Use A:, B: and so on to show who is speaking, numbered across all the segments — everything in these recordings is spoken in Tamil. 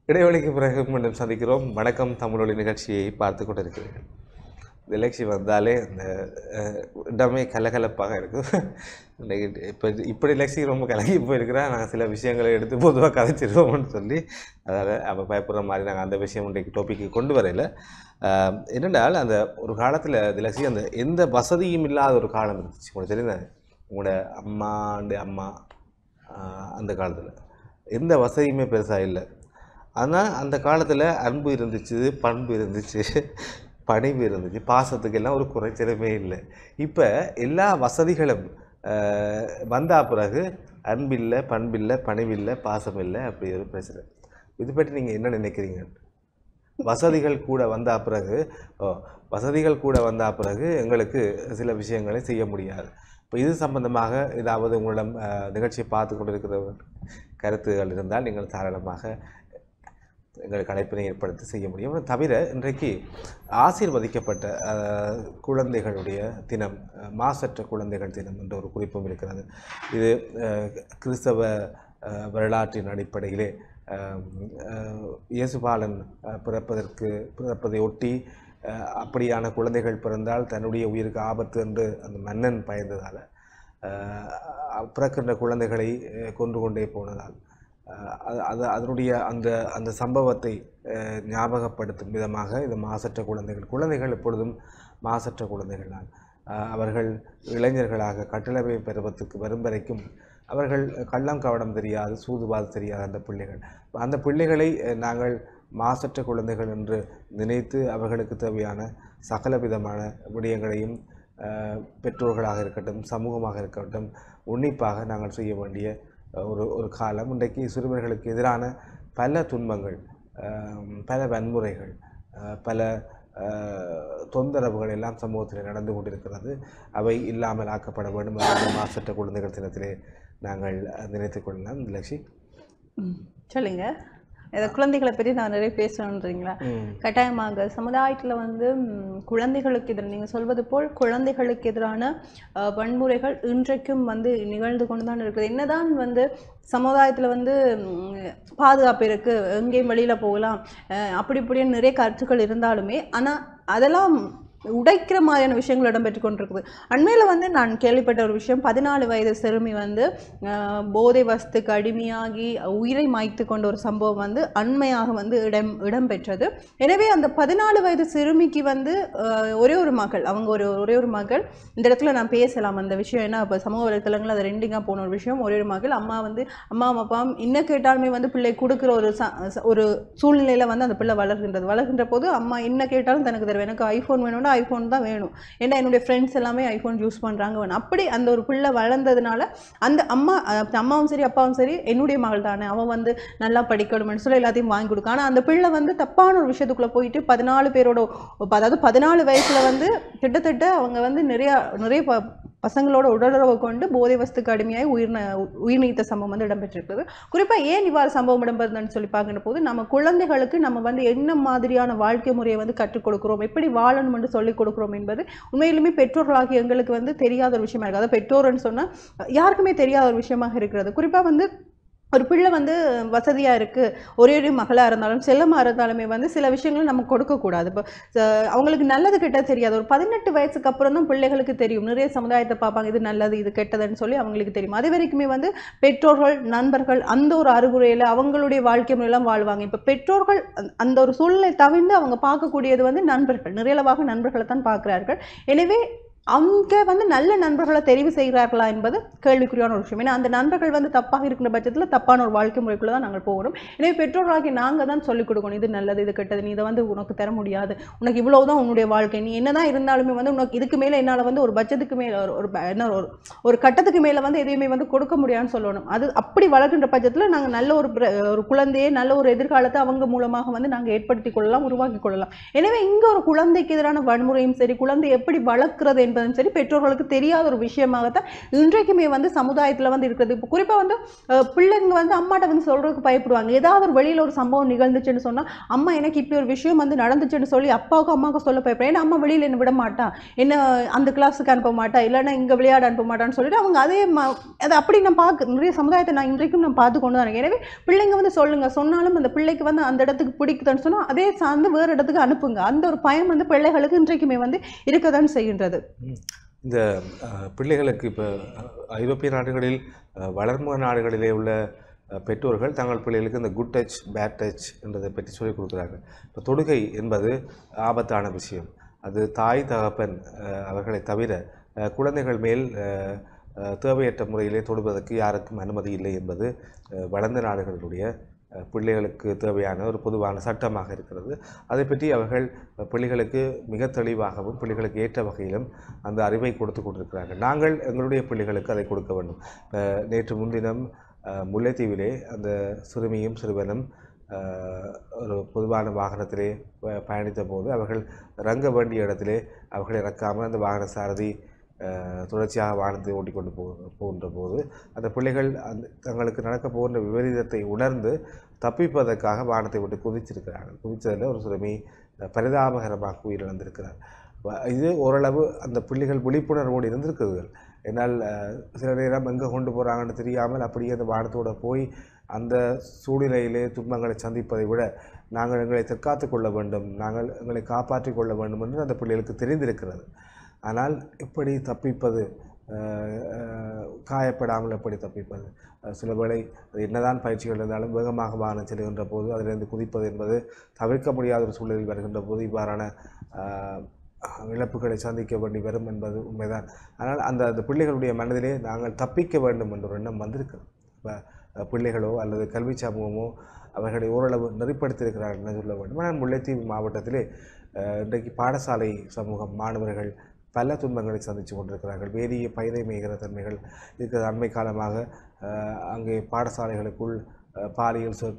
A: இடைவெளிக்கு பிறகு மீண்டும் சந்திக்கிறோம் வணக்கம் தமிழொலி நிகழ்ச்சியை பார்த்து கொண்டிருக்கிறீர்கள் இந்த எலெக்ஷன் வந்தாலே அந்த அஹ், இடமே கலகலப்பாக இருக்கும் இன்றைக்கு இப்போ இப்படி எலெக்ஷன் ரொம்ப கலகி போயிருக்கிறா நாங்கள் சில விஷயங்களை எடுத்து பொதுவாக கதைச்சிருவோம்னு சொல்லி அதாவது அப்போ பயப்படுற மாதிரி நாங்கள் அந்த விஷயம் இன்றைக்கு டாப்பிக்கு கொண்டு வரையில ஆஹ், என்னென்றால் அந்த ஒரு காலத்தில் எலெக்ஷன் அந்த எந்த வசதியும் இல்லாத ஒரு காலம் இருந்துச்சு உங்களுக்கு தெரியுது உங்களோட அம்மாண்டு அம்மா ஆஹ், அந்த காலத்தில் எந்த வசதியுமே பெருசாக இல்லை ஆனால் அந்த காலத்தில் அன்பு இருந்துச்சு பண்பு இருந்துச்சு பணிவு இருந்துச்சு பாசத்துக்கு எல்லாம் ஒரு குறைச்சலுமே இல்லை இப்போ எல்லா வசதிகளும் ஆஹ், வந்தா பிறகு அன்பில்லை பண்பில்லை பணிவில்லை பாசம் இல்லை அப்படி ஒரு பிரச்சனை இது பற்றி நீங்கள் என்ன நினைக்கிறீங்க வசதிகள் கூட வந்த பிறகு ஓ, வசதிகள் கூட வந்த பிறகு எங்களுக்கு சில விஷயங்களை செய்ய முடியாது இப்போ இது சம்பந்தமாக ஏதாவது உங்களிடம் அஹ், நிகழ்ச்சியை பார்த்து கொண்டிருக்கிற கருத்துகள் இருந்தால் நீங்கள் தாராளமாக எங்களுக்கு அழைப்பினை ஏற்படுத்தி செய்ய முடியும் தவிர இன்றைக்கு ஆசீர்வதிக்கப்பட்ட அஹ், குழந்தைகளுடைய தினம் அஹ், மாசற்ற குழந்தைகள் தினம் என்ற ஒரு குறிப்பும் இருக்கிறது இது அஹ், கிறிஸ்தவ அஹ், வரலாற்றின் அடிப்படையிலே அஹ், அஹ், இயேசுபாலன் அஹ், பிறப்பதற்கு பிறப்பதை ஒட்டி அஹ், அப்படியான குழந்தைகள் பிறந்தால் தன்னுடைய உயிருக்கு ஆபத்து என்று அந்த மன்னன் பயந்ததால் அஹ், பிறக்கின்ற குழந்தைகளை அஹ், கொன்று கொண்டே போனதால் அஹ், அது அது அதனுடைய அந்த அந்த சம்பவத்தை அஹ், ஞாபகப்படுத்தும் விதமாக இது மாசற்ற குழந்தைகள் குழந்தைகள் எப்பொழுதும் மாசற்ற குழந்தைகள் தான் அஹ், அவர்கள் இளைஞர்களாக கட்டளவை பருவத்துக்கு வரும் வரைக்கும் அவர்கள் கள்ளம் கவடம் தெரியாது சூதுபாது தெரியாத அந்த பிள்ளைகள் அந்த பிள்ளைகளை அஹ், நாங்கள் மாசற்ற குழந்தைகள் என்று நினைத்து அவர்களுக்கு தேவையான சகல விதமான விடயங்களையும் அஹ், பெற்றோர்களாக இருக்கட்டும் சமூகமாக இருக்கட்டும் உன்னிப்பாக நாங்கள் செய்ய வேண்டிய அஹ், ஒரு ஒரு காலம் இன்றைக்கு சிறுவர்களுக்கு எதிரான பல துன்பங்கள் அஹ், பல வன்முறைகள் அஹ், பல அஹ், தொந்தரவுகள் எல்லாம் சமூகத்தில் நடந்து கொண்டிருக்கிறது அவை இல்லாமல் ஆக்கப்பட வேண்டும் என்ற மாசற்ற குழந்தைகள் தினத்திலே நாங்கள் நினைத்துக் கொள்ளலாம் லட்சி
B: ம், சொல்லுங்க இதை குழந்தைகளை பற்றி நான் நிறைய பேசணுன்றீங்களா கட்டாயமாக சமுதாயத்தில் வந்து ம், குழந்தைகளுக்கு எதிராக நீங்கள் சொல்வது போல் குழந்தைகளுக்கு எதிரான அஹ், வன்முறைகள் இன்றைக்கும் வந்து நிகழ்ந்து கொண்டு தான் இருக்குது என்னதான் வந்து சமுதாயத்தில் வந்து ம், பாதுகாப்பு இருக்குது எங்கேயும் வெளியில் போகலாம் அஹ், அப்படி இப்படின்னு நிறைய கருத்துக்கள் இருந்தாலுமே ஆனால் அதெல்லாம் உடைக்கிற மாதிரியான விஷயங்கள் இடம்பெற்று கொண்டிருக்குது அண்மையில் வந்து நான் கேள்விப்பட்ட ஒரு விஷயம் பதினாலு வயது சிறுமி வந்து அஹ், போதை வஸ்துக்கு அடிமையாகி உயிரை மாய்த்து கொண்ட ஒரு சம்பவம் வந்து அண்மையாக வந்து இடம் இடம்பெற்றது எனவே அந்த பதினாலு வயது சிறுமிக்கு வந்து அஹ், ஒரே ஒரு மகள் அவங்க ஒரு ஒரே ஒரு மகள் இந்த இடத்துல நான் பேசலாம் அந்த விஷயம் ஏன்னா இப்போ சமூக வலைத்தளங்கள் அது ரெண்டிங்காக போன ஒரு விஷயம் ஒரே ஒரு மகள் அம்மா வந்து அம்மா அப்பா இன்னும் கேட்டாலுமே வந்து பிள்ளை கொடுக்குற ஒரு ச ச- ஒரு சூழ்நிலையில் வந்து அந்த பிள்ளை வளர்கின்றது வளர்கின்ற போது அம்மா என்ன கேட்டாலும் தனக்கு தருவேன் எனக்கு ஐஃபோன் வேணும்னா ஐஃபோன் தான் வேணும் ஏன்னா என்னுடைய ஃப்ரெண்ட்ஸ் எல்லாமே ஐஃபோன் யூஸ் பண்ணுறாங்க வேணும் அப்படி அந்த ஒரு பிள்ளை வளர்ந்ததுனால அந்த அம்மா அஹ் அம்மாவும் சரி அப்பாவும் சரி என்னுடைய மகள் தானே அவன் வந்து நல்லா படிக்கணும்னு சொல்லி எல்லாத்தையும் வாங்கி கொடுக்கும் ஆனால் அந்த பிள்ளை வந்து தப்பான ஒரு விஷயத்துக்குள்ளே போயிட்டு பதினாலு பேரோட அதாவது பதினாலு வயசுல வந்து கிட்டத்தட்ட அவங்க வந்து நிறைய நிறைய ப பசங்களோட உடலுறவை கொண்டு போதை வஸ்துக்கு அடிமையாகி உயிர் உயிர் நீத்த சம்பவம் வந்து இடம்பெற்றிருக்குது குறிப்பாக ஏன் இவ்வாறு சம்பவம் இடம்பெறுதுன்னு சொல்லி பார்க்கின்ற போது நம்ம குழந்தைகளுக்கு நம்ம வந்து என்ன மாதிரியான வாழ்க்கை முறையை வந்து கற்றுக் கொடுக்குறோம் எப்படி வாழணும் என்று சொல்லிக் கொடுக்குறோம் என்பது உண்மையிலுமே பெற்றோர்களாகிய எங்களுக்கு வந்து தெரியாத ஒரு விஷயமா இருக்குது அதாவது பெற்றோர்னு சொன்னால் யாருக்குமே தெரியாத ஒரு விஷயமாக இருக்கிறது குறிப்பாக வந்து ஒரு பிள்ளை வந்து வசதியாக இருக்குது ஒரே ஒரு மகளாக இருந்தாலும் செல்லமாக இருந்தாலுமே வந்து சில விஷயங்களை நம்ம கொடுக்கக்கூடாது இப்போ அஹ், அவங்களுக்கு நல்லது கெட்டது தெரியாது ஒரு பதினெட்டு வயசுக்கு அப்புறம் தான் பிள்ளைகளுக்கு தெரியும் நிறைய சமுதாயத்தை பார்ப்பாங்க இது நல்லது இது கெட்டதுன்னு சொல்லி அவங்களுக்கு தெரியும் அது வரைக்குமே வந்து பெற்றோர்கள் நண்பர்கள் அந்த ஒரு அறிவுரையில் அவங்களுடைய வாழ்க்கை முறையெல்லாம் வாழ்வாங்க இப்போ பெற்றோர்கள் அந்த- அந்த ஒரு சூழ்நிலை தவிர்த்து அவங்க பார்க்கக்கூடியது வந்து நண்பர்கள் நிறையளவாக நண்பர்களை தான் பார்க்கிறார்கள் எனவே அவங்க வந்து நல்ல நண்பர்களை தெரிவு செய்கிறார்களா என்பது கேள்விக்குறியான ஒரு விஷயம் ஏன்னா அந்த நண்பர்கள் வந்து தப்பாக இருக்கிற பட்சத்தில் தப்பான ஒரு வாழ்க்கை முறைக்குள்ள தான் நாங்கள் போகணும் எனவே பெற்றோர்களாகி நாங்கள் தான் சொல்லிக் கொடுக்கணும் இது நல்லது இது கெட்டது நீ இதை வந்து உனக்கு தர முடியாது உனக்கு இவ்வளவு தான் உன்னுடைய வாழ்க்கை நீ என்னதான் இருந்தாலுமே வந்து உனக்கு இதுக்கு மேலே என்னால் வந்து ஒரு பட்ஜெட்டுக்கு மேலே ஒரு ஒரு ப- என்ன ஒரு ஒரு கட்டத்துக்கு மேலே வந்து எதையுமே வந்து கொடுக்க முடியாதுன்னு சொல்லணும் அது அப்படி வளர்க்கின்ற பட்சத்தில் நாங்கள் நல்ல ஒரு பிர- ஒரு குழந்தையை நல்ல ஒரு எதிர்காலத்தை அவங்க மூலமாக வந்து நாங்கள் ஏற்படுத்தி கொள்ளலாம் உருவாக்கி கொள்ளலாம் எனவே இங்கே ஒரு குழந்தைக்கு எதிரான வன்முறையும் சரி குழந்தை எப்படி வளர்க்கிறது என்பதும் சரி பெற்றோர்களுக்கு தெரியாத ஒரு விஷயமாகத்தான் இன்றைக்குமே வந்து சமுதாயத்தில் வந்து இருக்கிறது இப்போ குறிப்பாக வந்து அஹ், பிள்ளைங்க வந்து அம்மாட்ட வந்து சொல்றதுக்கு பயப்படுவாங்க ஏதாவது ஒரு வெளியில் ஒரு சம்பவம் நிகழ்ந்துச்சுன்னு சொன்னால் அம்மா எனக்கு இப்படி ஒரு விஷயம் வந்து நடந்துச்சுன்னு சொல்லி அப்பாவுக்கும் அம்மாவுக்கும் சொல்ல பயப்படுறேன் ஏன்னா அம்மா வெளியில் என்ன விட மாட்டா என்ன அந்த கிளாஸுக்கு அனுப்ப மாட்டா இல்லைன்னா இங்கே விளையாட அனுப்ப மாட்டான்னு சொல்லிட்டு அவங்க அதே ம- அது அப்படி நான் பார்க்க நிறைய சமுதாயத்தை நான் இன்றைக்கும் நான் பார்த்து கொண்டு தான் இருக்கேன் எனவே பிள்ளைங்க வந்து சொல்லுங்க சொன்னாலும் அந்த பிள்ளைக்கு வந்து அந்த இடத்துக்கு பிடிக்குதுன்னு சொன்னால் அதே சார்ந்து வேறு இடத்துக்கு அனுப்புங்க அந்த ஒரு பயம் வந்து பிள்ளைகளுக்கு இன்றைக்குமே வந்து இருக்கதான் செய்கின்றது
A: இந்த அஹ், பிள்ளைகளுக்கு இப்போ ஐரோப்பிய நாடுகளில் அஹ், வளர்ந்த நாடுகளிலே உள்ள அஹ், பெற்றோர்கள் தங்கள் பிள்ளைகளுக்கு இந்த குட் டச் பேட் டச் என்றதை பற்றி சொல்லிக் கொடுக்குறாங்க இப்போ தொடுகை என்பது ஆபத்தான விஷயம் அது தாய் தகப்பன் அஹ், அவர்களை தவிர அஹ், குழந்தைகள் மேல் அஹ், அஹ், தேவையற்ற முறையிலே தொடுவதற்கு யாருக்கும் அனுமதி இல்லை என்பது அஹ், வளர்ந்த நாடுகளினுடைய அஹ், பிள்ளைகளுக்கு தேவையான ஒரு பொதுவான சட்டமாக இருக்கிறது அதை பற்றி அவர்கள் அஹ், பிள்ளைகளுக்கு மிக தெளிவாகவும் பிள்ளைகளுக்கு ஏற்ற வகையிலும் அந்த அறிவை கொடுத்து கொண்டிருக்கிறார்கள் நாங்கள் எங்களுடைய பிள்ளைகளுக்கு அதை கொடுக்க வேண்டும் இப்ப நேற்று முன்தினம் அஹ், முல்லைத்தீவிலே அந்த சிறுமியும் சிறுவனும் அஹ், ஒரு பொதுவான வாகனத்திலே ப- பயணித்த போது அவர்கள் இறங்க வேண்டிய இடத்திலே அவர்களை இறக்காமல் அந்த வாகன சாரதி அஹ், தொடர்ச்சியாக வாகனத்தை ஓட்டிக்கொண்டு போ போகின்ற போது அந்த பிள்ளைகள் அந்த தங்களுக்கு நடக்க போகின்ற விபரீதத்தை உணர்ந்து தப்பிப்பதற்காக வாகனத்தை விட்டு குதிச்சிருக்கிறார்கள் குதித்ததில் ஒரு சிறுமி அஹ், பரிதாபகரமாக உயிரிழந்திருக்கிறார் வ- இது ஓரளவு அந்த பிள்ளைகள் விழிப்புணர்வோடு இருந்திருக்குதுகள் என்னால் அஹ், சில நேரம் எங்கே கொண்டு போகிறாங்கன்னு தெரியாமல் அப்படியே அந்த வாகனத்தோட போய் அந்த சூழ்நிலையிலே துன்பங்களை சந்திப்பதை விட நாங்கள் எங்களை தற்காத்து கொள்ள வேண்டும் நாங்கள் எங்களை காப்பாற்றிக் கொள்ள வேண்டும் என்று அந்த பிள்ளைகளுக்கு தெரிந்திருக்கிறது ஆனால் எப்படி தப்பிப்பது அஹ், அஹ், காயப்படாமல் எப்படி தப்பிப்பது அஹ், சில வேளை அது என்னதான் பயிற்சிகள் இருந்தாலும் வேகமாக வாகனம் செல்கின்ற போது அதிலிருந்து குதிப்பது என்பது தவிர்க்க முடியாத ஒரு சூழலில் வருகின்ற போது இவ்வாறான அஹ், இழப்புகளை சந்திக்க வேண்டி வரும் என்பது உண்மைதான் ஆனால் அந்த அந்த பிள்ளைகளுடைய மனதிலே நாங்கள் தப்பிக்க வேண்டும் என்ற ஒரு எண்ணம் வந்திருக்கிறது இப்போ பிள்ளைகளோ அல்லது கல்வி சமூகமோ அவர்களை ஓரளவு நெறிப்படுத்தியிருக்கிறார்கள் என்று சொல்ல வேண்டும் ஆனால் முல்லைத்தீவு மாவட்டத்திலே அஹ், இன்றைக்கு பாடசாலை சமூகம் மாணவர்கள் பல துன்பங்களை சந்தித்து கொண்டிருக்கிறார்கள் வேறிய பயிரை மேய்கிற தன்மைகள் இருக்கிற அண்மை காலமாக அஹ், அங்கே பாடசாலைகளுக்குள் அஹ், பாலியல் சொற்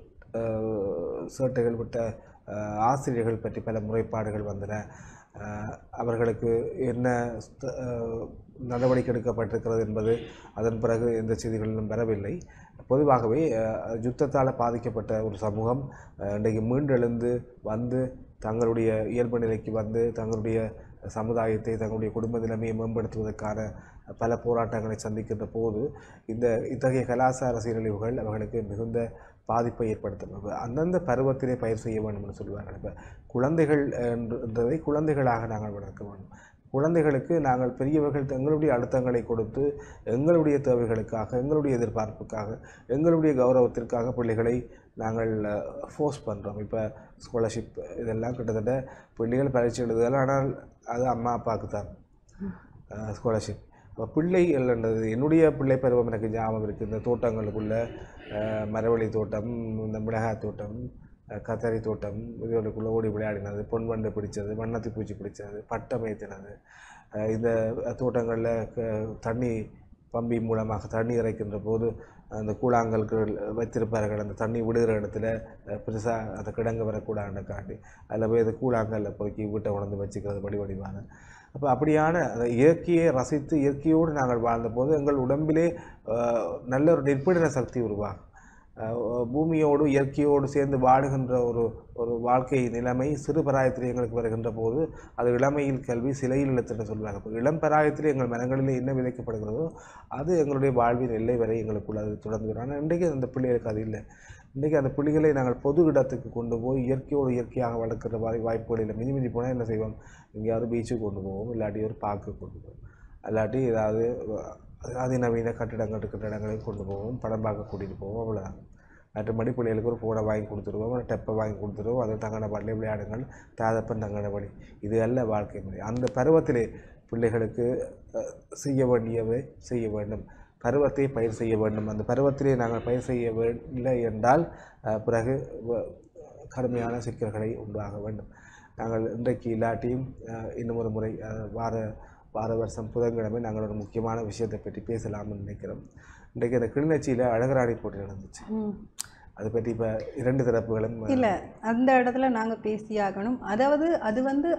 A: அஹ், சேட்டைகள் விட்ட அஹ், ஆசிரியர்கள் பற்றி பல முறைப்பாடுகள் வந்தன அஹ், அவர்களுக்கு என்ன ஸ்த- அஹ், நடவடிக்கை எடுக்கப்பட்டிருக்கிறது என்பது அதன் பிறகு எந்த செய்திகளிலும் வரவில்லை பொதுவாகவே அஹ், யுத்தத்தால் பாதிக்கப்பட்ட ஒரு சமூகம் அஹ், இன்றைக்கு மீண்டெழுந்து வந்து தங்களுடைய இயல்பு நிலைக்கு வந்து தங்களுடைய சமுதாயத்தை தங்களுடைய குடும்ப நிலைமையை மேம்படுத்துவதற்கான பல போராட்டங்களை சந்திக்கின்ற போது இந்த இத்தகைய கலாச்சார சீரழிவுகள் அவர்களுக்கு மிகுந்த பாதிப்பை ஏற்படுத்தும் அந்தந்த பருவத்திலே பயிர் செய்ய வேண்டும் என்று சொல்வார்கள் இப்போ குழந்தைகள் என்றதை குழந்தைகளாக நாங்கள் வளர்க்க வேண்டும் குழந்தைகளுக்கு நாங்கள் பெரியவர்கள் எங்களுடைய அழுத்தங்களை கொடுத்து எங்களுடைய தேவைகளுக்காக எங்களுடைய எதிர்பார்ப்புக்காக எங்களுடைய கௌரவத்திற்காக பிள்ளைகளை நாங்கள் ஃபோர்ஸ் பண்ணுறோம் இப்போ ஸ்காலர்ஷிப் இதெல்லாம் கிட்டத்தட்ட பிள்ளைகள் பரீட்சை எழுதுதல் ஆனால் அது அம்மா அப்பாவுக்கு தான் ஸ்காலர்ஷிப் இப்போ பிள்ளைகள்ன்றது என்னுடைய பிள்ளை பருவம் எனக்கு ஞாபகம் இருக்குது இந்த தோட்டங்களுக்குள்ள அஹ், மரவள்ளி தோட்டம் இந்த மிளகாய் தோட்டம் அஹ், கத்தரி தோட்டம் இதுகளுக்குள்ளே ஓடி விளையாடினது பொன் வண்டு பிடிச்சது வண்ணத்தி பூச்சி பிடிச்சது பட்டை மேய்த்தினது அஹ், இந்த தோட்டங்களில் தண்ணி பம்பி மூலமாக தண்ணி இறைக்கின்ற போது அந்த கூழாங்கல்கள் வைத்திருப்பார்கள் அந்த தண்ணி விடுகிற இடத்துல பெருசாக அந்த கிடங்கு வரக்கூடாதுன்னு காட்டி அதில் போய் அந்த கூழாங்கல்ல பொறுக்கி வீட்டை உணர்ந்து வச்சுக்கிறது வடி வடிவான அப்போ அப்படியான அந்த இயற்கையை ரசித்து இயற்கையோடு நாங்கள் வாழ்ந்தபோது எங்கள் உடம்பிலே அஹ், நல்ல ஒரு நிற்பீடன சக்தி உருவாகும் அஹ், பூமியோடு இயற்கையோடு சேர்ந்து வாழுகின்ற ஒரு ஒரு வாழ்க்கை நிலைமை சிறு பராயத்திலே எங்களுக்கு வருகின்ற போது அது இளமையில் கல்வி சிலையில் எழுத்துன்னு சொல்லுவாங்க இப்போ இளம் பராயத்திலே எங்கள் மனங்களிலே என்ன விதைக்கப்படுகிறதோ அது எங்களுடைய வாழ்வின் எல்லை வரை எங்களுக்குள்ள அது தொடர்ந்து வரும் ஆனால் இன்றைக்கு அந்த பிள்ளைகளுக்கு அது இல்லை இன்றைக்கி அந்த பிள்ளைகளை நாங்கள் பொது இடத்துக்கு கொண்டு போய் இயற்கையோடு இயற்கையாக வளர்க்குற மாதிரி வாய்ப்புகள் இல்லை மிதி மிதி போனால் என்ன செய்வோம் எங்கேயாவது பீச்சுக்கு கொண்டு போவோம் இல்லாட்டி ஒரு பார்க்கு கொண்டு போவோம் இல்லாட்டி ஏதாவது அஹ், அதிநவீன கட்டிடங்கள் இருக்கிற இடங்களுக்கு கொண்டு போவோம் படம் பார்க்க கூட்டிகிட்டு போவோம் அவ்வளோதான் மற்றபடி பிள்ளைகளுக்கு ஒரு ஃபோனை வாங்கி கொடுத்துருவோம் ஒரு டெப்பை வாங்கி கொடுத்துருவோம் அது தங்கன பள்ளி விளையாடுங்கள் தாதப்பன் தங்கன பள்ளி இது அல்ல வாழ்க்கை முறை அந்த பருவத்திலே பிள்ளைகளுக்கு அஹ், செய்ய வேண்டியவை செய்ய வேண்டும் பருவத்தை பயிர் செய்ய வேண்டும் அந்த பருவத்திலே நாங்கள் பயிர் செய்யவில்லை என்றால் அஹ், பிறகு வ- கடுமையான சிக்கல்களை உண்டாக வேண்டும் நாங்கள் இன்றைக்கு இல்லாட்டியும் அஹ், இன்னும் ஒரு முறை அஹ், வார வார வருஷம் புதன்கிழமை நாங்கள் ஒரு முக்கியமான விஷயத்தை பற்றி பேசலாம்னு நினைக்கிறோம் இன்றைக்கு அந்த கிளிநொச்சியில் அழகராணி போட்டி நடந்துச்சு
B: ம்.
A: அதை பற்றி இப்போ இரண்டு தரப்புகளும்
B: இல்ல அந்த இடத்துல நாங்க பேசியாகணும் அதாவது அது வந்து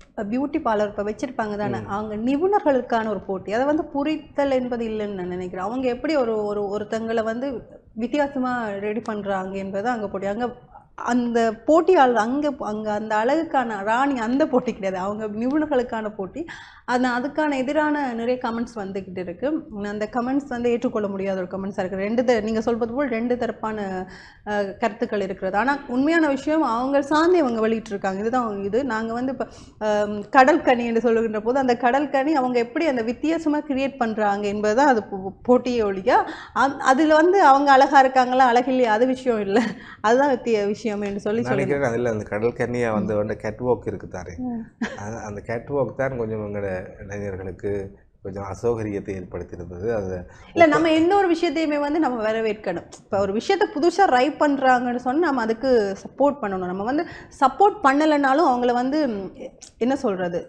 B: பியூட்டி பார்லர் இப்போ வச்சிருப்பாங்க தானே அவங்க நிபுணர்களுக்கான ஒரு போட்டி அதை வந்து புரித்தல் என்பது இல்லைன்னு நான் நினைக்கிறேன் அவங்க எப்படி ஒரு ஒரு ஒருத்தங்களை வந்து வித்தியாசமா ரெடி பண்றாங்க என்பது அங்க போட்டி அங்க அந்த போட்டியாளர் அங்க அங்க அந்த அழகுக்கான ராணி அந்த போட்டி கிடையாது அவங்க நிபுணர்களுக்கான போட்டி அது அதுக்கான எதிரான நிறைய கமெண்ட்ஸ் வந்துக்கிட்டு இருக்கு அந்த கமெண்ட்ஸ் வந்து ஏற்றுக்கொள்ள முடியாத ஒரு கமெண்ட்ஸாக இருக்குது ரெண்டு த நீங்கள் சொல்வது போல் ரெண்டு தரப்பான அஹ், கருத்துக்கள் இருக்கிறது ஆனால் உண்மையான விஷயம் அவங்க சார்ந்து இவங்க வெளியிட்டிருக்காங்க இதுதான் அவங்க இது நாங்கள் வந்து இப்போ கடல் கனி என்று சொல்லுகின்ற போது அந்த கடல் கனி அவங்க எப்படி அந்த வித்தியாசமாக கிரியேட் பண்ணுறாங்க என்பது தான் அது போ- போட்டியே ஒழிய அதில் வந்து அவங்க அழகா இருக்காங்களா அழகில்லையா அது விஷயம் இல்லை அதுதான் வித்திய விஷயம் என்று சொல்லி சொல்லி
A: நினைக்கிறேன் அதில் அந்த கடல் கன்னியா வந்து வந்து கேட் வாக் இருக்குது தானே அது- அந்த கேட் வாக் தான் கொஞ்சம் எங்களோட இளைஞர்களுக்கு கொஞ்சம் அசௌகரியத்தை ஏற்படுத்தியிருந்தது அது
B: இல்ல நம்ம எந்த ஒரு விஷயத்தையுமே வந்து நம்ம வரவேற்கணும் இப்போ ஒரு விஷயத்த புதுசா ட்ரை பண்றாங்கன்னு சொன்னா நம்ம அதுக்கு சப்போர்ட் பண்ணணும் நம்ம வந்து சப்போர்ட் பண்ணலைனாலும் அவங்கள வந்து ம், என்ன சொல்றது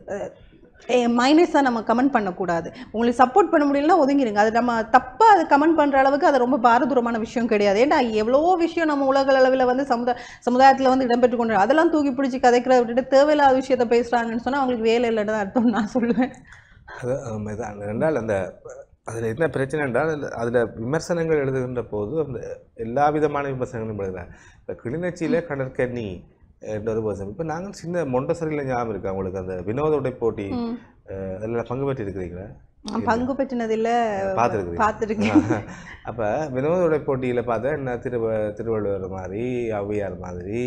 B: மைனஸாக நம்ம கமெண்ட் பண்ணக்கூடாது உங்களுக்கு சப்போர்ட் பண்ண முடியலன்னா ஒதுங்கிடுங்க அது நம்ம தப்பாக அது கமெண்ட் பண்ணுற அளவுக்கு அது ரொம்ப பாரதூரமான விஷயம் கிடையாது ஏன்டா எவ்வளவோ விஷயம் நம்ம உலக அளவில் வந்து சமுதாய சமுதாயத்தில் வந்து இடம்பெற்று கொண்டு வரும். அதெல்லாம் தூக்கி பிடிச்சி கதைக்கிறத விட்டுட்டு தேவையில்லாத விஷயத்த பேசுகிறாங்கன்னு சொன்னால் அவங்களுக்கு வேலை இல்லைன்னு தான் அர்த்தம் நான் சொல்லுவேன்
A: அது அதுதான் என்றால் அந்த அதில் என்ன பிரச்சனை என்றால் அதில் விமர்சனங்கள் எழுதுகின்ற போது அந்த எல்லா விதமான விமர்சனங்களும் எழுதுறாங்க இப்போ கிளிநொச்சியில் கடற்கன்னி என்ற ஒரு விமர்சனம் இப்போ நாங்கள் சின்ன மொண்டசரியில் ஞாபகம் இருக்கு அவங்களுக்கு அந்த வினோத உடை போட்டி
B: ம்.
A: அஹ், அதில் பங்கு பெற்று இருக்கிறீங்களா
B: நான் பங்கு பெற்றினதில்ல
A: பார்த்துருக்குறீங்க
B: பார்த்துருக்கேன்
A: அப்போ வினோத உடை போட்டியில் பார்த்தா என்ன திருவ திருவள்ளுவர் மாதிரி ஔவையார் மாதிரி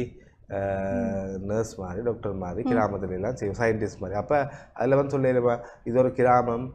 A: நர்ஸ் மாதிரி டாக்டர் மாதிரி கிராமத்துல எல்லாம் செய்யும் சயின்டிஸ்ட் மாதிரி அப்போ அதில் வந்து சொல்லிடுவா இது ஒரு கிராமம்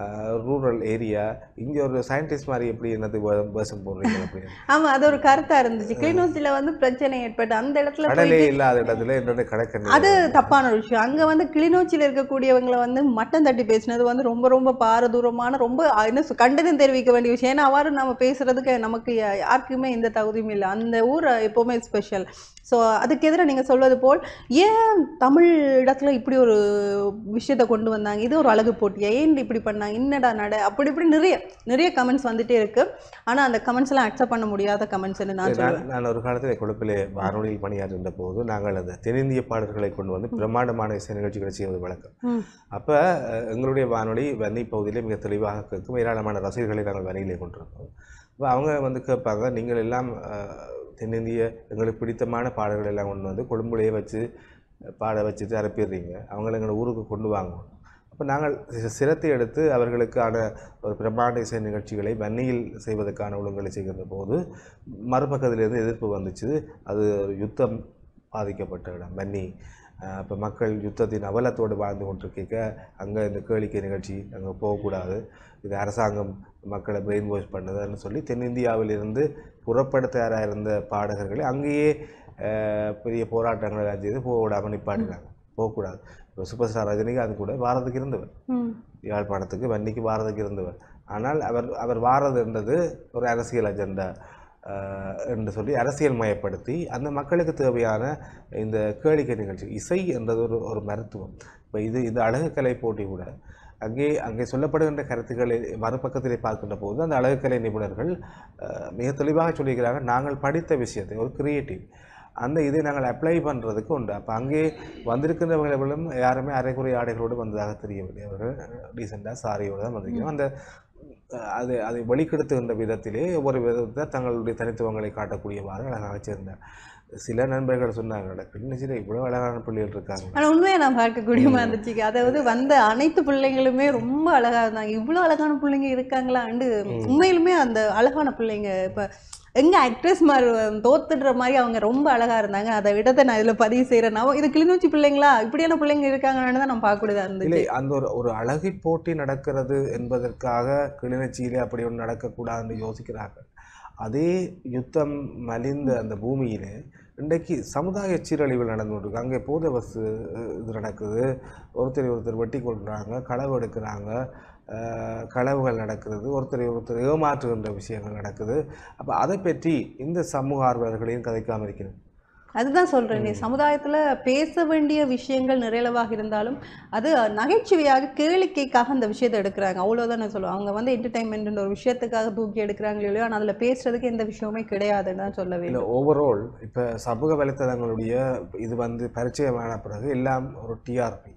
A: ரூரல் ஏரியா இங்கே ஒரு சயின்டிஸ்ட் மாதிரி எப்படி என்னது வேர்ஷன் போடுறீங்க அப்படின்னு
B: ஆமா அது ஒரு கருத்தா இருந்துச்சு கிளிநொச்சியில வந்து பிரச்சனை ஏற்பட்டு அந்த இடத்துல போய்
A: கடலே இல்லாத இடத்துல என்னோட கடற்கண்ணி
B: அது தப்பான ஒரு விஷயம் அங்க வந்து கிளிநொச்சியில இருக்கக்கூடியவங்களை வந்து மட்டம் தட்டி பேசினது வந்து ரொம்ப ரொம்ப பாரதூரமான ரொம்ப அஹ், என்ன சொல்- கண்டனம் தெரிவிக்க வேண்டிய விஷயம் ஏன்னா அவ்வாறு நம்ம பேசுறதுக்கு நமக்கு யா- யாருக்குமே எந்த தகுதியும் இல்லை அந்த ஊர் எப்பவுமே ஸ்பெஷல் ஸோ அதுக்கு எதிராக நீங்க சொல்வது போல் ஏன் தமிழ் இடத்துல இப்படி ஒரு விஷயத்தை கொண்டு வந்தாங்க இது ஒரு அழகு போட்டியா ஏன் இப்படி பண்ணாங்க என்னடா நட அப்படி இப்படி நிறைய நிறைய கமெண்ட்ஸ் வந்துட்டே இருக்கு ஆனா அந்த கமெண்ட்ஸ் எல்லாம் அக்செப்ட் பண்ண முடியாத கமெண்ட்ஸ் நான் சொல்லுவேன்
A: நான் நான் ஒரு காலத்தில் கொழுப்பிலே வானொலியில் பணியாற்றுகின்ற போது நாங்கள் அந்த தென்னிந்திய பாடல்களை கொண்டு வந்து பிரம்மாண்டமான இசை நிகழ்ச்சிகளை செய்வது வழக்கம்
B: ம்.
A: அப்போ எங்களுடைய வானொலி வன்னி பகுதியிலே மிக தெளிவாக கேட்கும் ஏராளமான ரசிகர்களை நாங்கள் வரியிலே கொண்டிருக்கோம் அப்போ அவங்க வந்து கேட்பாங்க நீங்கள் எல்லாம் அஹ், தென்னிந்திய எங்களுக்கு பிடித்தமான பாடல்கள் எல்லாம் கொண்டு வந்து கொழும்புலேயே வச்சு பாட வச்சுட்டு அனுப்பிடுறீங்க அவங்கள எங்களை ஊருக்கு கொண்டு வாங்குவோம் அப்போ நாங்கள் சி- சிரத்தை எடுத்து அவர்களுக்கான ஒரு பிரம்மாண்ட இசை நிகழ்ச்சிகளை வன்னியில் செய்வதற்கான ஒழுங்குகளை செய்கின்ற போது மறுபக்கத்திலிருந்து எதிர்ப்பு வந்துச்சு அது ஒரு யுத்தம் பாதிக்கப்பட்ட இடம் வன்னி அப்போ மக்கள் யுத்தத்தின் அவலத்தோடு வாழ்ந்து கொண்டிருக்க அங்கே இந்த கேளிக்கை நிகழ்ச்சி அங்கே போகக்கூடாது இது அரசாங்கம் மக்களை பிரெயின் வாஷ் பண்ணுதுன்னு சொல்லி தென்னிந்தியாவிலிருந்து புறப்பட தயாராக இருந்த பாடகர்களை அங்கேயே அஹ், பெரிய போராட்டங்கள் எல்லாம் செய்து போக விடாமல் நிப்பாட்டினாங்க போகக்கூடாது இப்போ சூப்பர் ஸ்டார் ரஜினிகாந்த் கூட வாரத்துக்கு இருந்தவர்
B: ம்
A: யாழ்ப்பாணத்துக்கு வன்னிக்கு வாரதுக்கு இருந்தவர் ஆனால் அவர் அவர் வாரது என்றது ஒரு அரசியல் அஜெண்டா ஆஹ், என்று சொல்லி அரசியல் மயப்படுத்தி அந்த மக்களுக்கு தேவையான இந்த கேளிக்கை நிகழ்ச்சி இசை என்றது ஒரு ஒரு மருத்துவம் இப்போ இது இது அழகுக்கலை போட்டி கூட அங்கே அங்கே சொல்லப்படுகின்ற கருத்துக்களை மறுபக்கத்திலே பார்க்கின்ற போது அந்த அழகுக்கலை நிபுணர்கள் ஆஹ், மிக தெளிவாக சொல்லியிருக்கிறாங்க நாங்கள் படித்த விஷயத்தை ஒரு கிரியேட்டிவ் அந்த இதை நாங்கள் அப்ளை பண்ணுறதுக்கு உண்டு அப்போ அங்கே வந்திருக்கின்றவர்களும் யாருமே அரைக்குறை ஆடைகளோடு வந்ததாக தெரியவில்லை அவர்கள் டீசெண்டாக சாரியோடு தான் வந்திருக்கிறோம் அந்த அஹ், அது அதை வெளிக்கெடுத்துகின்ற விதத்திலே ஒரு விதத்தை தங்களுடைய தனித்துவங்களை காட்டக்கூடியவாறு அழகாக சேர்ந்தார் சில நண்பர்கள் சொன்னாங்க கிளிநொச்சியில் இவ்வளோ அழகான பிள்ளைகள் இருக்காங்க
B: ஆனா உண்மையை நான் பார்க்கக்கூடிய மாதிரி இருந்துச்சு அதாவது வந்த அனைத்து பிள்ளைங்களுமே ரொம்ப அழகா இருந்தாங்க இவ்வளவு அழகான பிள்ளைங்க இருக்காங்களாண்டு உண்மையிலுமே அந்த அழகான பிள்ளைங்க இப்ப எங்க ஆக்ட்ரஸ் மாதிரி தோத்துடுற மாதிரி அவங்க ரொம்ப அழகா இருந்தாங்க அதை விடத்தை நான் இதுல பதிவு செய்யறேன் நான் இது கிளிநொச்சி பிள்ளைங்களா இப்படியான பிள்ளைங்க இருக்காங்கன்னு தான் நான் பார்க்கக்கூடியதா இருந்துச்சு
A: இல்லை அந்த ஒரு ஒரு அழகை போட்டி நடக்கிறது என்பதற்காக கிளிநொச்சியிலே அப்படி ஒன்று நடக்கக்கூடாதுன்னு யோசிக்கிறார்கள் அதே யுத்தம் மலிந்த அந்த பூமியிலே இன்றைக்கு சமுதாய சீரழிவு நடந்து கொண்டிருக்கு அங்கே போதை வசு இது நடக்குது ஒருத்தர் ஒருத்தர் வெட்டி கொள்றாங்க களவு எடுக்கிறாங்க அஹ், களவுகள் நடக்கிறது ஒருத்தரை ஒருத்தர் ஏமாற்றுகின்ற விஷயங்கள் நடக்குது அப்போ அதை பற்றி இந்த சமூக ஆர்வலர்களையும் கதைக்காமல் இருக்கிறது
B: அதுதான் சொல்றேன் நீ சமுதாயத்துல பேச வேண்டிய விஷயங்கள் நிறையளவாக இருந்தாலும் அது நகைச்சுவையாக கேளிக்கைக்காக அந்த விஷயத்தை எடுக்கிறாங்க அவ்வளவுதான் நான் சொல்லுவேன் அவங்க வந்து என்டர்டைன்மெண்ட் ஒரு விஷயத்துக்காக தூக்கி எடுக்கிறாங்களோ இல்லையோ ஆனால் அதுல பேசுறதுக்கு எந்த விஷயமே கிடையாதுன்னு தான் சொல்ல வேண்டும்
A: இல்லை ஓவரால் இப்போ சமூக வலைத்தளங்களுடைய இது வந்து பரிச்சயமான பிறகு எல்லாம் ஒரு டிஆர்பி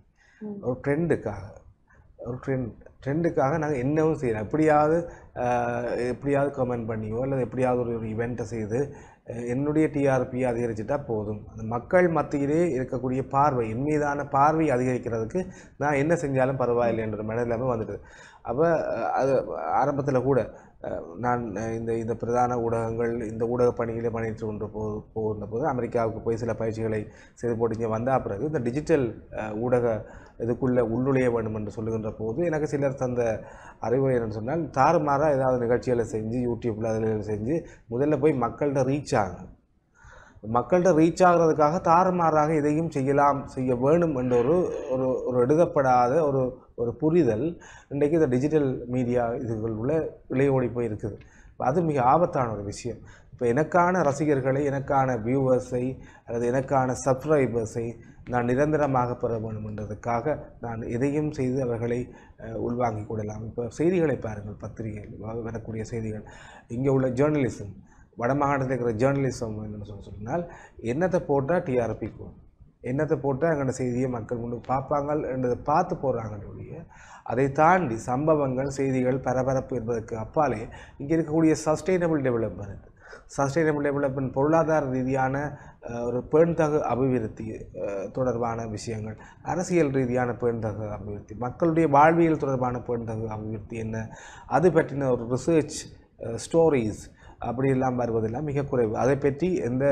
A: ஒரு ட்ரெண்டுக்காக ஒரு ட்ரெண்ட் ட்ரெண்டுக்காக நாங்கள் என்னவும் செய்யலாம் எப்படியாவது ஆஹ், எப்படியாவது கமெண்ட் பண்ணியோ அல்லது எப்படியாவது ஒரு ஒரு இவெண்ட்டை செய்து அஹ், என்னுடைய டிஆர்பி அதிகரிச்சிட்டா போதும் அந்த மக்கள் மத்தியிலே இருக்கக்கூடிய பார்வை என் மீதான பார்வை அதிகரிக்கிறதுக்கு நான் என்ன செஞ்சாலும் பரவாயில்லை என்ற மனநிலைமை வந்துடுது அப்போ அது ஆரம்பத்தில் கூட அஹ், நான் அஹ், இந்த இந்த பிரதான ஊடகங்கள் இந்த ஊடக பணிகளை பண்ணிட்டு கொண்டு போ போகின்ற போது அமெரிக்காவுக்கு போய் சில பயிற்சிகளை செய்து போட்டு இங்கே வந்த பிறகு இந்த டிஜிட்டல் அஹ், ஊடக இதுக்குள்ளே உள்ளுழைய வேண்டும் என்று சொல்லுகின்ற போது எனக்கு சிலர் தந்த அறிவுரை என்னன்னு சொன்னால் தாறுமாறாக ஏதாவது நிகழ்ச்சிகளை செஞ்சு யூடியூப்பில் அதில் செஞ்சு முதல்ல போய் மக்கள்கிட்ட ரீச் ஆகும் மக்கள்கிட்ட ரீச் ஆகிறதுக்காக தாறுமாறாக இதையும் செய்யலாம் செய்ய வேணும் என்ற ஒரு ஒரு ஒரு எழுதப்படாத ஒரு ஒரு புரிதல் இன்றைக்கு இந்த டிஜிட்டல் மீடியா இதுகளுள்ள இளையோடி போய் இருக்குது இப்ப அது மிக ஆபத்தான ஒரு விஷயம் இப்போ எனக்கான ரசிகர்களை எனக்கான வியூவர்ஸை அல்லது எனக்கான சப்ஸ்கிரைபர்ஸை நான் நிரந்தரமாக பெற வேண்டும் என்றதுக்காக நான் எதையும் செய்து அவர்களை அஹ், உள்வாங்கிக் கொள்ளலாம் இப்போ செய்திகளை பாருங்கள் பத்திரிகைகள் வரக்கூடிய செய்திகள் இங்கே உள்ள ஜேர்னலிசம் வடமாகாணத்தில் இருக்கிற ஜேர்னலிசம் என்னன்னு சொல்லி சொன்னால் என்னத்தை போட்டால் டிஆர்பி கூடும் என்னத்தை போட்டால் எங்களோட செய்தியை மக்கள் முன்னு பார்ப்பாங்க என்றதை பார்த்து போடுறாங்களே ஒழிய அதை தாண்டி சம்பவங்கள் செய்திகள் பரபரப்பு என்பதற்கு அப்பாலே இங்கே இருக்கக்கூடிய சஸ்டைனபிள் டெவலப்மெண்ட் சஸ்டைனபிள் டெவலப்மெண்ட் பொருளாதார ரீதியான அஹ், ஒரு பேண்தகு அபிவிருத்தி அஹ், தொடர்பான விஷயங்கள் அரசியல் ரீதியான பேண்தகு அபிவிருத்தி மக்களுடைய வாழ்வியல் தொடர்பான பேண்தகு அபிவிருத்தி என்ன அது பற்றின ஒரு ரிசர்ச் ஸ்டோரிஸ் அப்படியெல்லாம் வருவதெல்லாம் மிக குறைவு அதை பற்றி எந்த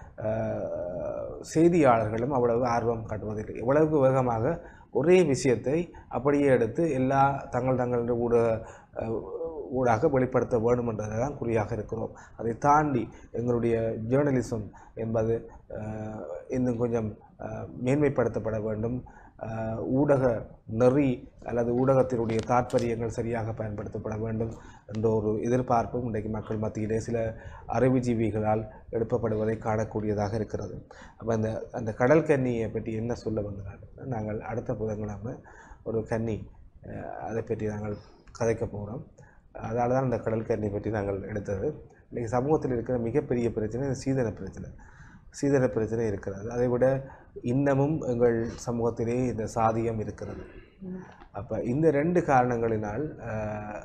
A: அஹ், செய்தியாளர்களும் அவ்வளவு ஆர்வம் காட்டுவதில்லை எவ்வளவுக்கு வேகமாக ஒரே விஷயத்தை அப்படியே எடுத்து எல்லா தங்கள் தங்கள் ஊடக அஹ், ஊடாக வெளிப்படுத்த வேண்டும் என்றதை தான் குறியாக இருக்கிறோம் அதை தாண்டி எங்களுடைய ஜேர்னலிசம் என்பது அஹ், இன்னும் கொஞ்சம் அஹ், மேன்மைப்படுத்தப்பட வேண்டும் அஹ், ஊடக நெறி அல்லது ஊடகத்தினுடைய தாற்பயங்கள் சரியாக பயன்படுத்தப்பட வேண்டும் என்ற ஒரு எதிர்பார்ப்பும் இன்றைக்கு மக்கள் மத்தியிலே சில அறிவுஜீவிகளால் எழுப்பப்படுவதை காணக்கூடியதாக இருக்கிறது அப்போ அந்த அந்த கடல் கன்னியை பற்றி என்ன சொல்ல வந்தாங்க நாங்கள் அடுத்த புதன்கிழமை ஒரு கன்னி அஹ், அதை பற்றி நாங்கள் கதைக்க போகிறோம் அதனால தான் அந்த கடல் கன்னி பற்றி நாங்கள் எடுத்தது இன்றைக்கி சமூகத்தில் இருக்கிற மிகப்பெரிய பிரச்சனை இந்த சீதன பிரச்சனை சீதன பிரச்சனை இருக்கிறது அதை விட இன்னமும் எங்கள் சமூகத்திலே இந்த சாதியம் இருக்கிறது அப்போ இந்த ரெண்டு காரணங்களினால் அஹ்,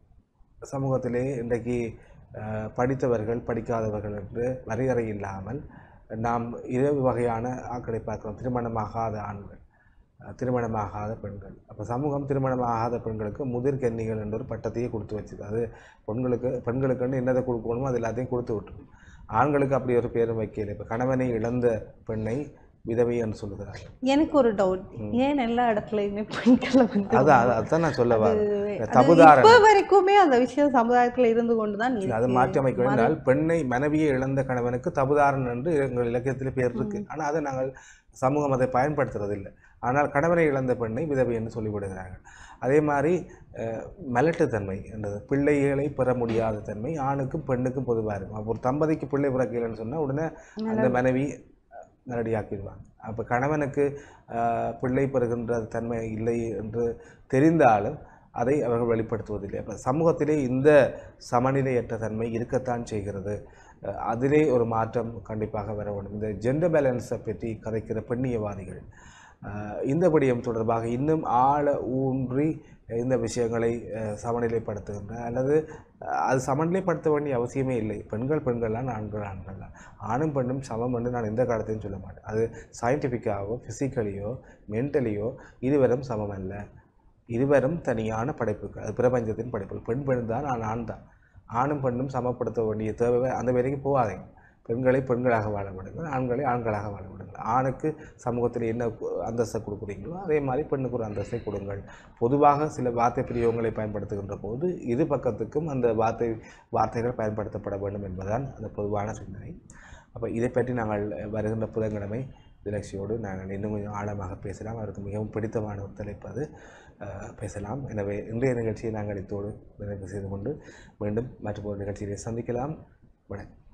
A: சமூகத்திலே இன்றைக்கு அஹ், படித்தவர்கள் படிக்காதவர்கள் என்று வரையறை இல்லாமல் நாம் இரு வகையான ஆட்களை பார்க்கிறோம் திருமணமாகாத ஆண்கள் அஹ், திருமணமாகாத பெண்கள் அப்போ சமூகம் திருமணமாகாத பெண்களுக்கு முதிர் கன்னிகள் என்ற ஒரு பட்டத்தையே கொடுத்து வச்சுது அது பெண்களுக்கு பெண்களுக்குன்னு என்னதை கொடுக்கணுமோ அது எல்லாத்தையும் கொடுத்து விட்டுரும் ஆண்களுக்கு அப்படி ஒரு பேரும் வைக்கல இப்போ கணவனை இழந்த பெண்ணை விதவை என்று சொல்லுகிறார்கள்
B: எனக்கு ஒரு டவுட் ஏன் எல்லா இடத்துலயுமே பெண்களை வந்து
A: அதான் அதான் அதுதான் நான் சொல்ல வரேன் இந்த
B: அது
A: தபுதாரன்
B: இப்ப வரைக்குமே அந்த விஷயம் சமுதாயத்துல இருந்து கொண்டுதான்
A: இல்ல, அதை
B: இருக்கு.
A: மாற்றி அமைக்க வேண்டால் பெண்ணை மனைவியை இழந்த கணவனுக்கு தபுதாரன் என்று எங்கள் இலக்கியத்தில் பேர் இருக்கு ஆனால் அதை நாங்கள் சமூகம் அதை பயன்படுத்துறது இல்லை ஆனால் கணவனை இழந்த பெண்ணை விதவை என்று சொல்லிவிடுகிறார்கள் அதே மாதிரி அஹ், மலட்டுத்தன்மை என்றது பிள்ளைகளை பெற முடியாத தன்மை ஆணுக்கும் பெண்ணுக்கும் பொதுவாக இருக்கும் அப்போ ஒரு தம்பதிக்கு பிள்ளை பிறக்கலைன்னு சொன்னால் உடனே அந்த மனைவி நல்லடியாக்கிடுவாங்க அப்போ கணவனுக்கு அஹ், பிள்ளை பெறுகின்ற தன்மை இல்லை என்று தெரிந்தாலும் அதை அவர்கள் வெளிப்படுத்துவதில்லை அப்போ சமூகத்திலே இந்த சமநிலையற்ற தன்மை இருக்கத்தான் செய்கிறது அஹ், அதிலே ஒரு மாற்றம் கண்டிப்பாக வர வேண்டும் இந்த ஜெண்டர் பேலன்ஸை பற்றி கதைக்கிற பெண்ணியவாதிகள் அஹ், இந்த விடயம் தொடர்பாக இன்னும் ஆழ ஊன்றி இந்த விஷயங்களை அஹ், சமநிலைப்படுத்துகின்ற அல்லது அஹ், அது சமநிலைப்படுத்த வேண்டிய அவசியமே இல்லை பெண்கள் பெண்கள் தான் ஆண்கள் ஆண்கள் தான் ஆணும் பெண்ணும் சமம் என்று நான் எந்த காலத்தையும் சொல்ல மாட்டேன் அது சயின்டிஃபிக்காவோ ஃபிசிக்கலியோ மென்டலியோ இருவரும் சமம் அல்ல இருவரும் தனியான படைப்புகள் அது பிரபஞ்சத்தின் படைப்புகள் பெண் பெண் தான் நான் ஆண் தான் ஆணும் பெண்ணும் சமப்படுத்த வேண்டிய தேவை அந்த வரைக்கும் போகாதீங்க பெண்களை பெண்களாக வாழ விடுங்கள் ஆண்களை ஆண்களாக வாழ விடுங்கள் ஆணுக்கு சமூகத்தில் என்ன கு- அந்தஸ்தை கொடுக்குறீங்களோ அதே மாதிரி பெண்ணுக்கு ஒரு அந்தஸ்தை கொடுங்கள் பொதுவாக சில வார்த்தை பிரியோகங்களை பயன்படுத்துகின்ற போது இரு பக்கத்துக்கும் அந்த வார்த்தை வார்த்தைகள் பயன்படுத்தப்பட வேண்டும் என்பதுதான் அந்த பொதுவான சிந்தனை அப்போ இதை பற்றி நாங்கள் வருகின்ற புதன்கிழமை திலக்ஷியோடு நாங்கள் இன்னும் கொஞ்சம் ஆழமாக பேசலாம் அவருக்கு மிகவும் பிடித்தமான ஒரு தலைப்பு அது அஹ், பேசலாம் எனவே இன்றைய நிகழ்ச்சியை நாங்கள் இத்தோடு நிறைவு செய்து கொண்டு மீண்டும் மற்றொரு நிகழ்ச்சியிலே சந்திக்கலாம் வணக்கம்